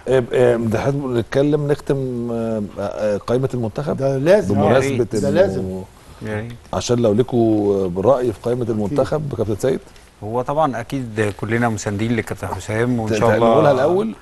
آه، آه، ده احنا بنتكلم نختم آه، آه، قائمه المنتخب ده لازم بمناسبه ده إنه- لازم. يا ريت. عشان لو لكم بالراي في قائمه المنتخب كابتن سيد هو طبعا اكيد كلنا مساندين لكابتن حسام وان ت- شاء الله نقولها الاول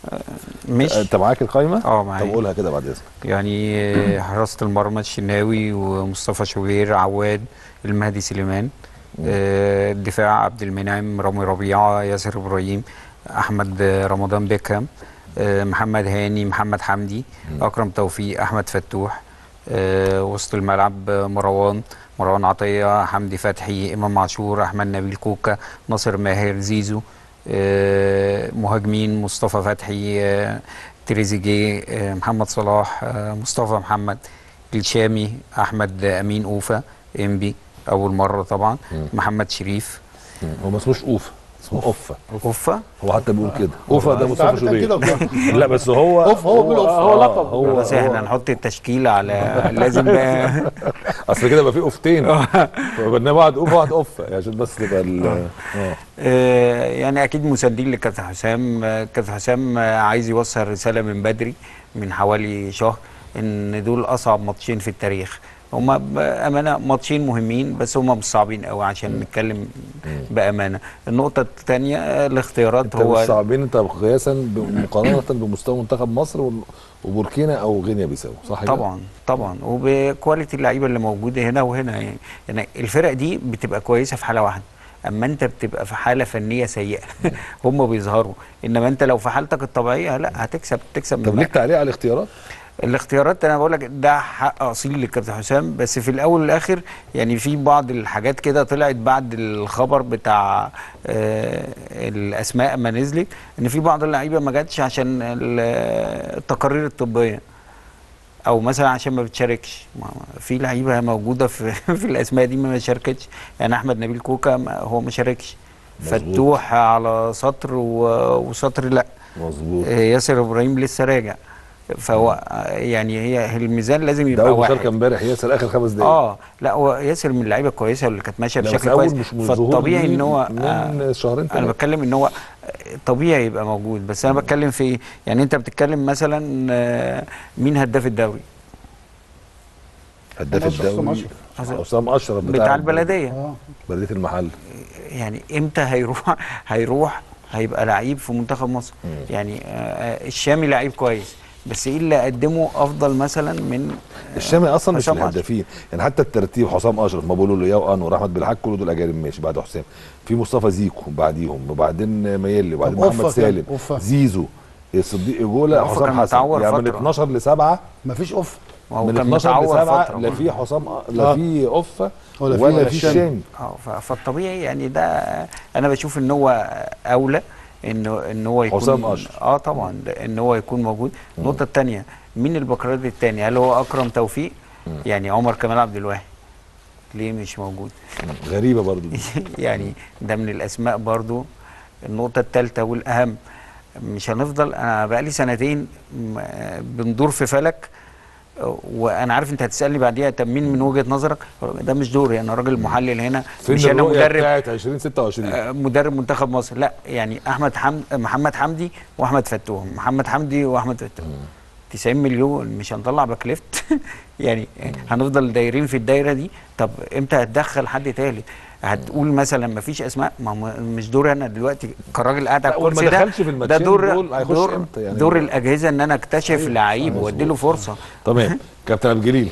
مش انت معاك القائمه اه طب معايا قولها كده بعد اذنك يعني حراسه المرمى الشناوي ومصطفى شوبير عواد المهدي سليمان آه، الدفاع عبد المنعم رامي ربيعه ياسر ابراهيم احمد رمضان بيكهام آه، محمد هاني محمد حمدي اكرم توفيق احمد فتوح آه، وسط الملعب آه، مروان مروان عطيه حمدي فتحي امام عاشور احمد نبيل كوكا ناصر ماهر زيزو آه، مهاجمين مصطفى فتحي آه، تريزيجيه آه، محمد صلاح آه، مصطفى محمد الشامي احمد امين اوفا انبي اول مره طبعا محمد شريف هو ما اسموش اوفا اسمه اوفا اوفا هو حتى بيقول كده اوفا ده ساعات مصطفى بتقال كده شوبير وكده. لا بس هو أوفا، هو بيقول أوفا. هو آه، لقب هو بس احنا هو- نحط التشكيل على لازم بقى اصل كده يبقى في اوفتين فبنام واحد اوفا واحد اوفا عشان بس تبقى ال اه آه، يعني اكيد مساندين لكابتن حسام آه، كابتن حسام آه، عايز يوصل رساله من بدري من حوالي شهر ان دول اصعب ماتشين في التاريخ هما بامانه ماتشين مهمين بس هما مش صعبين قوي عشان نتكلم بامانه النقطه الثانيه الاختيارات انت هو مش صعبين انت قياسا ب- مقارنه بمستوى منتخب مصر وال- وبوركينا او غينيا بيساو صح كده؟ طبعا طبعا وبكواليتي اللعيبه اللي موجوده هنا وهنا يعني يعني الفرق دي بتبقى كويسه في حاله واحده اما انت بتبقى في حاله فنيه سيئه هم بيظهروا انما انت لو في حالتك الطبيعيه لا هتكسب تكسب طب من ليك تعليق على الاختيارات؟ الاختيارات انا بقول لك ده حق اصيل للكابتن حسام بس في الاول والاخر يعني في بعض الحاجات كده طلعت بعد الخبر بتاع آه الاسماء ما نزلت ان في بعض اللعيبه ما جاتش عشان ال- التقارير الطبيه او مثلا عشان ما بتشاركش ما- في لعيبه موجوده في في الاسماء دي ما شاركتش يعني احمد نبيل كوكا ما- هو ما شاركش مظبوط. فتوح على سطر و- وسطر لا مظبوط آه، ياسر ابراهيم لسه راجع فهو آه، يعني هي الميزان لازم ده يبقى اول مشاركه واحد امبارح ياسر اخر خمس دقايق اه لا هو ياسر من اللعيبه الكويسه واللي كانت ماشيه لا، بس بشكل أول كويس مش من ظهور فالطبيعي ليه ان هو من آه شهرين انا ثلاثه بتكلم ان هو طبيعي يبقى موجود بس انا بتكلم في ايه يعني انت بتتكلم مثلا آه، مين هداف الدوري هداف حسام الدوري أشرف. حسام اشرف بتاع البلديه اه بلديه المحل يعني امتى هيروح هيروح هيبقى لعيب في منتخب مصر يعني آه، الشامي لعيب كويس بس ايه اللي قدمه افضل مثلا من الشامي اصلا مش حسام أشرف. الهدافين يعني حتى الترتيب حسام اشرف ما بيقولوا له ياو انور احمد بالحاج كل دول اجانب ماشي بعد حسام في مصطفى زيكو بعديهم وبعدين ميلي وبعدين طب محمد أوفا كان، سالم أوفا. زيزو صديق اجولا أوفا حسام كان حسن متعور يعني من فترة. 12 ل 7 مفيش اوف ما هو من كان 12 ل متعور 7 فتره لا في حسام لا آه. في اوفا ولا في- ولا ولا في الشامي. الشامي اه ف- فالطبيعي يعني ده انا بشوف ان هو اولى انه ان هو يكون حسام أشرف. اه طبعا ده ان هو يكون موجود النقطه الثانيه مين البكرات الثاني هل هو اكرم توفيق يعني عمر كمال عبد الواحد ليه مش موجود غريبه برضو دي. يعني ده من الاسماء برضو النقطه الثالثه والاهم مش هنفضل انا بقالي سنتين م- بندور في فلك وانا عارف انت هتسالني بعديها طب مين من وجهه نظرك ده مش دوري انا راجل محلل هنا فين مش انا الرؤيه مدرب بتاعت 2026 آه، مدرب منتخب مصر لا يعني احمد حمد محمد حمدي واحمد فتوح محمد حمدي واحمد فتوح 90 مليون مش هنطلع باك ليفت يعني هنفضل دايرين في الدايره دي طب امتى هتدخل حد تالت هتقول مثلا ما فيش اسماء ما هو مش دوري انا دلوقتي كراجل قاعد على لا، وما الكرسي ده دخلش في ده الماتشين دور دول هيخش دور, امتى يعني؟ دور الاجهزه ان انا اكتشف صحيح، لعيب صحيح. وادي له فرصه تمام كابتن عبد الجليل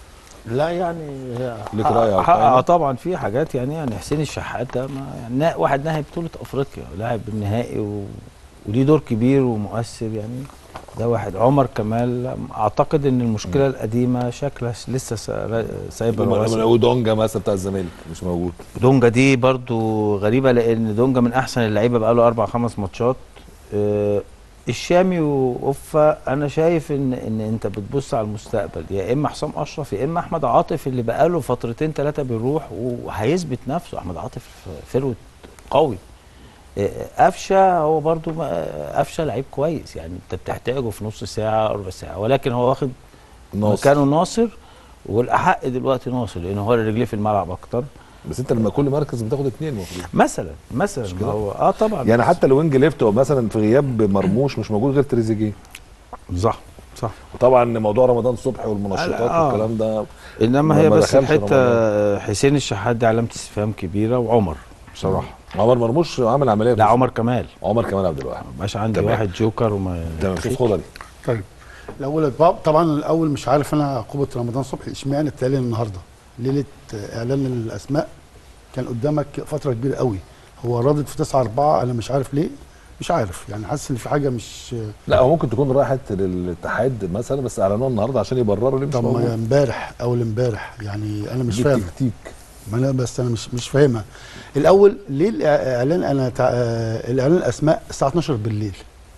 لا يعني هي ليك حق- رأي على حق- القائمة؟ اه طبعا في حاجات يعني يعني حسين الشحات ده ما يعني نا- واحد نهي بطوله افريقيا لاعب النهائي و... وليه دور كبير ومؤثر يعني ده واحد عمر كمال اعتقد ان المشكله القديمه شكلها لسه سا- سايبه الرواسب. ودونجا مثلا بتاع الزمالك مش موجود دونجا دي برضو غريبه لان دونجا من احسن اللعيبه بقاله اربع خمس ماتشات آه، الشامي واوفا انا شايف ان ان انت بتبص على المستقبل يا اما حسام اشرف يا اما احمد عاطف اللي بقاله فترتين ثلاثه بيروح وهيثبت نفسه احمد عاطف فروت قوي آه، قفشه هو برضو ما- قفشه لعيب كويس يعني انت بتحتاجه في نص ساعه ربع ساعه ولكن هو واخد ناصر مكانه ناصر والاحق دلوقتي ناصر لان هو اللي رجليه في الملعب اكتر بس انت لما كل مركز بتاخد اثنين المفروض مثلا مثلا ما هو اه طبعا يعني حتى لو وينج ليفت هو مثلا في غياب مرموش مش موجود غير تريزيجيه صح صح وطبعا موضوع رمضان صبحي والمنشطات آه. والكلام ده انما ما- هي ما بس دخلش الحته حسين الشحات دي علامه استفهام كبيره وعمر بصراحه عمر مرموش عامل عمليه لا عمر كمال عمر كمان عبد الواحد ما بقاش عندي تمام. واحد جوكر وما تمام شوف خضري طيب الاول طبعا الاول مش عارف انا عقوبه رمضان صبحي اشمعنى التالي النهارده ليله اعلان الاسماء كان قدامك فتره كبيره قوي هو رادد في 9 4 انا مش عارف ليه مش عارف يعني حاسس ان في حاجه مش لا هو ممكن تكون راحت للاتحاد مثلا بس اعلنوها النهارده عشان يبرروا ليه مش طب ما موجود امبارح اول امبارح يعني انا مش دي فاهم تكتيك ما انا بس انا مش مش فاهمها الاول ليه الاعلان انا تع... آه، الاعلان الاسماء الساعه 12 بالليل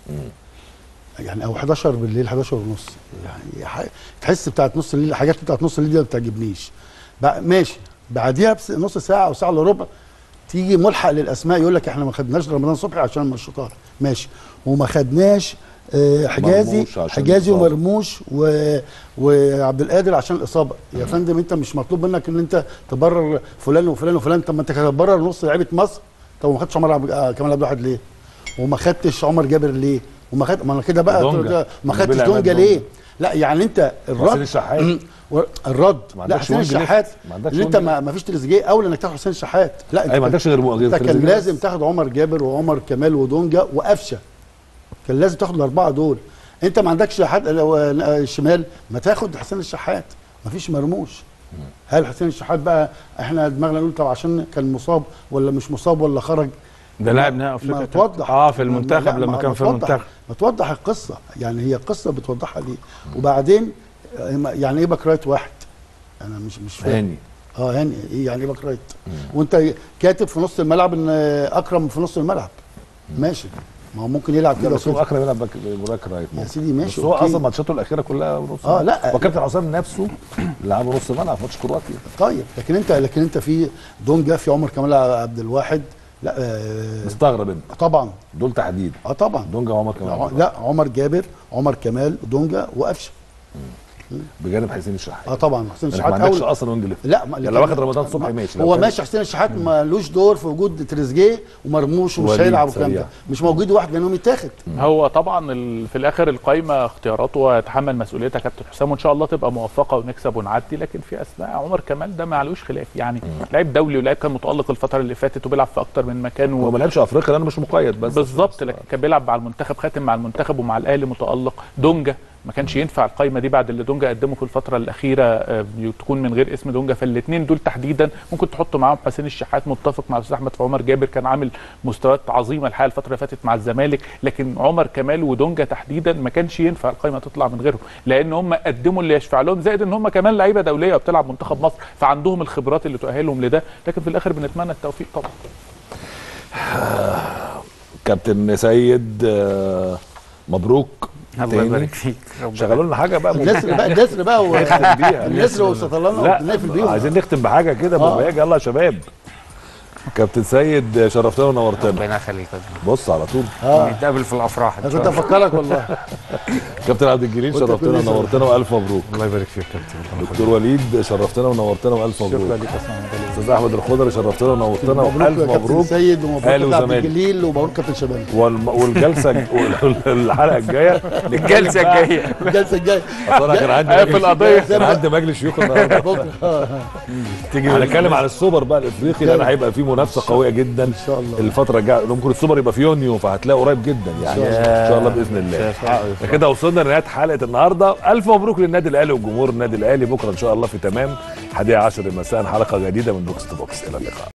يعني او 11 بالليل 11 ونص يعني ح... تحس بتاعت نص الليل الحاجات بتاعت نص الليل دي ما بتعجبنيش بقى ماشي بعديها بس نص ساعه او ساعه الا ربع تيجي ملحق للاسماء يقول لك احنا ما خدناش رمضان صبحي عشان المنشطات ماشي وما خدناش آه، حجازي مرموش عشان حجازي الإصابة. ومرموش و... وعبد القادر عشان الاصابه يا فندم انت مش مطلوب منك ان انت تبرر فلان وفلان وفلان طب ما انت هتبرر نص لعيبه مصر طب وما خدتش عمر عبد... آه كمال عبد الواحد ليه؟ وما خدتش عمر جابر ليه؟ وما خد ما انا كده بقى دونجا. ما خدتش نبيل عماد دونجا دونجا. ليه؟ لا يعني انت حسين الرد الشحات و- الرد ما لا عندكش حسين وينج ليفت. الشحات ما عندكش اللي انت وينج ما, ما فيش تريزيجيه اولى انك تاخد حسين الشحات لا انت اي ما عندكش غير غير انت كان تريزيجيه لازم بس. تاخد عمر جابر وعمر كمال ودونجا وقفشه كان لازم تاخد الاربعه دول انت ما عندكش حد لو- آه، شمال ما تاخد حسين الشحات ما فيش مرموش هل حسين الشحات بقى احنا دماغنا نقول طب عشان كان مصاب ولا مش مصاب ولا خرج ده لاعب نهائي ما افريقيا توضح اه في ما- المنتخب لا، لما ما- كان ما في توضح- المنتخب ما توضح القصه يعني هي قصه بتوضحها ليه وبعدين آه، ما- يعني ايه باك رايت واحد انا مش مش فاهم هاني اه هاني ايه يعني ايه باك رايت وانت كاتب في نص الملعب ان اكرم في نص الملعب ماشي ما هو ممكن يلعب لا كده بس هو وكده. اكرم يلعب باك باك رايت يا ممكن. سيدي ماشي بس هو أوكي. اصلا ماتشاته الاخيره كلها نص آه، ملعب. لا. وكابتن حسام نفسه لعبه نص ملعب في ماتش كرواتيا طيب لكن انت لكن انت في دونجا في عمر كمال عبد الواحد لا آه مستغرب انت طبعا دول تحديد اه طبعا دونجا وعمر كمان لا, لا عمر جابر عمر كمال دونجا وقفشه بجانب حسين الشحات اه طبعا حسين انك الشحات ما عندكش أول- اصلا وينج ليفت لا ما يعني لو واخد رمضان صبحي ماشي لو هو كان- ماشي حسين الشحات مالوش دور في وجود تريزيجيه ومرموش ومش وليد هيلعب والكلام سريع. ده مش موجود واحد منهم يتاخد هو طبعا ال- في الاخر القايمه اختياراته ويتحمل مسؤوليتها كابتن حسام وان شاء الله تبقى موفقه ونكسب ونعدي لكن في اسماء عمر كمال ده ما عليهوش خلاف يعني لعيب دولي ولاعيب كان متالق الفتره اللي فاتت وبيلعب في اكتر من مكان هو و... ما لعبش افريقيا لانه مش مقيد بس بالظبط لكن كان بيلعب مع المنتخب خاتم مع المنتخب ومع الاهلي متالق دونجا ما كانش ينفع القايمه دي بعد اللي دونجا قدمه في الفتره الاخيره آه، تكون من غير اسم دونجا فالاثنين دول تحديدا ممكن تحط معاهم حسين الشحات متفق مع الاستاذ احمد في عمر جابر كان عامل مستويات عظيمه الحقيقه الفتره اللي فاتت مع الزمالك لكن عمر كمال ودونجا تحديدا ما كانش ينفع القايمه تطلع من غيرهم لان هم قدموا اللي يشفع لهم زائد ان هم كمان لعيبه دوليه وبتلعب منتخب مصر فعندهم الخبرات اللي تؤهلهم لده لكن في الاخر بنتمنى التوفيق طبعا كابتن سيد آه، مبروك الله تاني. يبارك فيك ربنا شغلوا لنا حاجه بقى النسر بقى النسر بقى و... نختم بيها النسر وسطلانه لا نقفل بيهم عايزين نختم بحاجه كده آه. مبهجه يلا يا شباب كابتن سيد شرفتنا ونورتنا ربنا يخليك يا دكتور. بص على طول اه نتقابل في الافراح ان انا شاء كنت الله افكرك والله كابتن عبد الجليل وأنت شرفتنا كل سنة. ونورتنا والف مبروك الله يبارك فيك يا كابتن دكتور وليد شرفتنا ونورتنا والف مبروك شكرا لك يا أسامة. استاذ احمد الخضري شرفتنا ونورتنا مبروك والف يا كابتن مبروك سيد ومبروك أهلي كابتن عبد وزمالك. الجليل ومبروك كابتن شباب والم- والجلسه والحلقه الجايه الجلسه الجايه الجلسه الجايه اصل انا كان عندي في مجلس- القضية. كان عندي مجلس شيوخ النهارده بكره آه. تيجي هنتكلم على السوبر بقى الافريقي لان هيبقى فيه منافسه قويه جدا ان شاء الله. الفتره الجايه ممكن السوبر يبقى في يونيو فهتلاقي قريب جدا يعني ان شاء الله باذن الله كده وصلنا لنهايه حلقه النهارده الف مبروك للنادي الاهلي وجمهور النادي الاهلي بكره ان شاء الله في تمام 11 مساء حلقه جديده من بوكس تو بوكس الى اللقاء